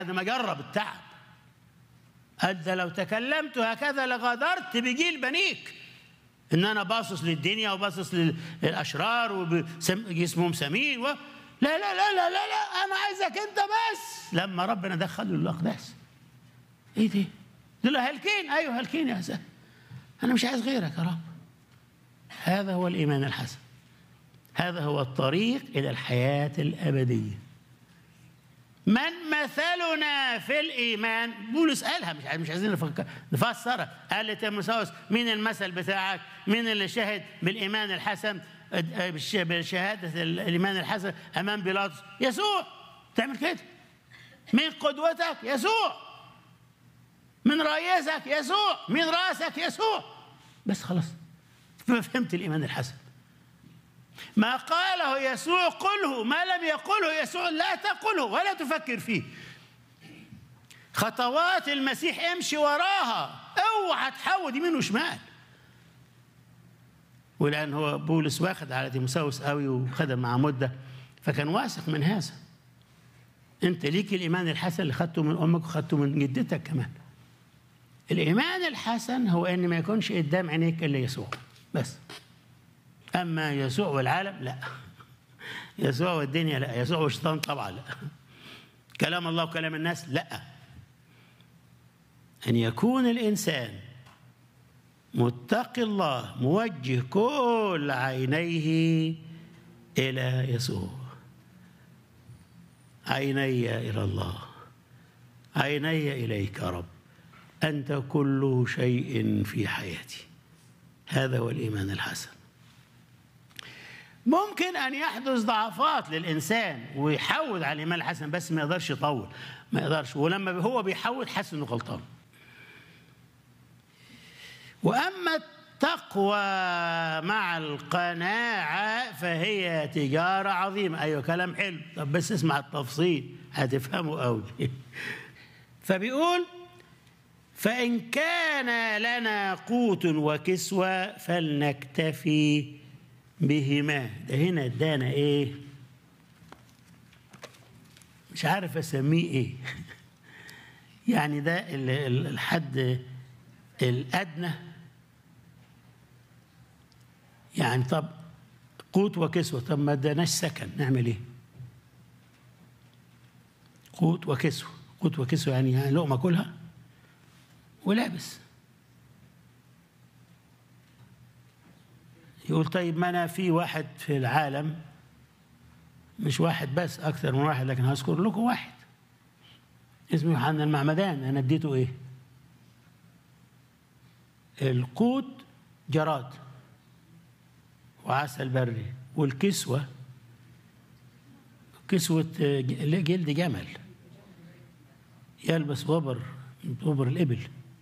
ما جرب التعب قال ده لو تكلمت هكذا لغادرت بجيل بنيك ان انا باصص للدنيا وباصص للاشرار وجسمهم سمين و... لا لا لا لا لا لا انا عايزك انت بس لما ربنا دخله الاقداس ايه دي دول هالكين ايوه هالكين يا حسن انا مش عايز غيرك يا رب هذا هو الايمان الحسن هذا هو الطريق الى الحياه الابديه من مثلنا في الايمان بولس قالها مش مش عايزين نفسرها قال لتيموثاوس مين المثل بتاعك مين اللي شهد بالايمان الحسن بشهاده الايمان الحسن امام بيلاطس يسوع تعمل كده مين قدوتك يسوع من رئيسك يسوع من راسك يسوع بس خلاص فهمت الايمان الحسن ما قاله يسوع قله ما لم يقله يسوع لا تقله ولا تفكر فيه خطوات المسيح امشي وراها اوعى تحود يمين وشمال ولان هو بولس واخد على تيموساوس قوي وخدم معاه مده فكان واثق من هذا انت ليك الايمان الحسن اللي خدته من امك وخدته من جدتك كمان الايمان الحسن هو ان ما يكونش قدام عينيك الا يسوع بس أما يسوع والعالم لا يسوع والدنيا لا يسوع والشيطان طبعا لا كلام الله وكلام الناس لا أن يكون الإنسان متقي الله موجه كل عينيه إلى يسوع عيني إلى الله عيني إليك يا رب أنت كل شيء في حياتي هذا هو الإيمان الحسن ممكن ان يحدث ضعفات للانسان ويحود على الايمان الحسن بس ما يقدرش يطول ما يقدرش ولما هو بيحود حاسس انه غلطان واما التقوى مع القناعه فهي تجاره عظيمه ايوه كلام حلو طب بس اسمع التفصيل هتفهمه قوي فبيقول فان كان لنا قوت وكسوه فلنكتفي بهما ده هنا ادانا ايه مش عارف اسميه ايه يعني ده الحد الادنى يعني طب قوت وكسوه طب ما اداناش سكن نعمل ايه قوت وكسوه قوت وكسوه يعني, يعني لقمه كلها ولابس يقول طيب ما انا في واحد في العالم مش واحد بس اكثر من واحد لكن هذكر لكم واحد اسمه يوحنا المعمدان انا اديته ايه القوت جراد وعسل بري والكسوة كسوة جلد جمل يلبس وبر وبر الإبل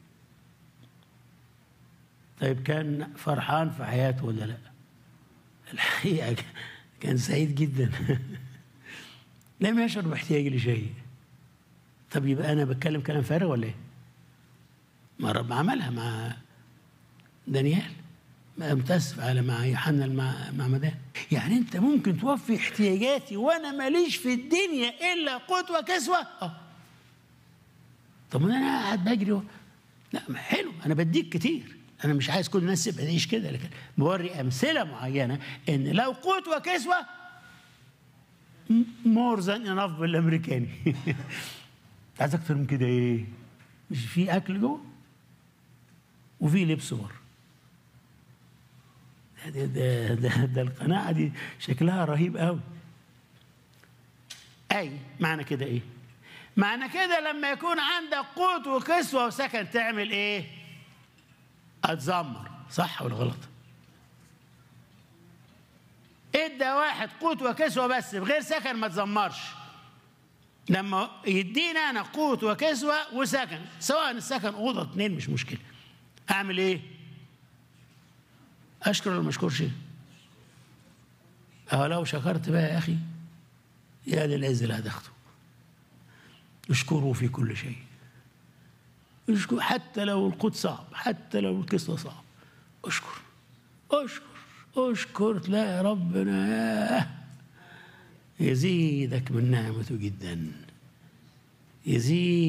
طيب كان فرحان في حياته ولا لا الحقيقة كان سعيد جدا لم يشعر باحتياج لشيء طب يبقى أنا بتكلم كلام فارغ ولا إيه؟ ما رب عملها مع دانيال متأسف على مع يوحنا المعمدان يعني أنت ممكن توفي احتياجاتي وأنا ماليش في الدنيا إلا قوت وكسوة أه طب أنا قاعد بجري و... لا ما حلو أنا بديك كتير انا مش عايز كل الناس تبقى تعيش كده لكن بوري امثله معينه ان لو قوت وكسوه مور ذان انف بالامريكاني عايز اكتر من كده ايه مش في اكل جوه وفي لبس بره ده, ده, ده, ده القناعه دي شكلها رهيب قوي اي معنى كده ايه معنى كده لما يكون عندك قوت وكسوه وسكن تعمل ايه اتذمر صح ولا غلط ادى واحد قوت وكسوه بس بغير سكن ما تزمرش لما يدينا انا قوت وكسوه وسكن سواء السكن اوضه اتنين مش مشكله اعمل ايه اشكر ولا ما اشكرش اه لو شكرت بقى يا اخي يا للعز اللي هتاخده اشكروا في كل شيء اشكر حتى لو القوت صعب حتى لو الكسوة صعب اشكر اشكر اشكر تلاقي ربنا يزيدك من نعمته جدا يزيد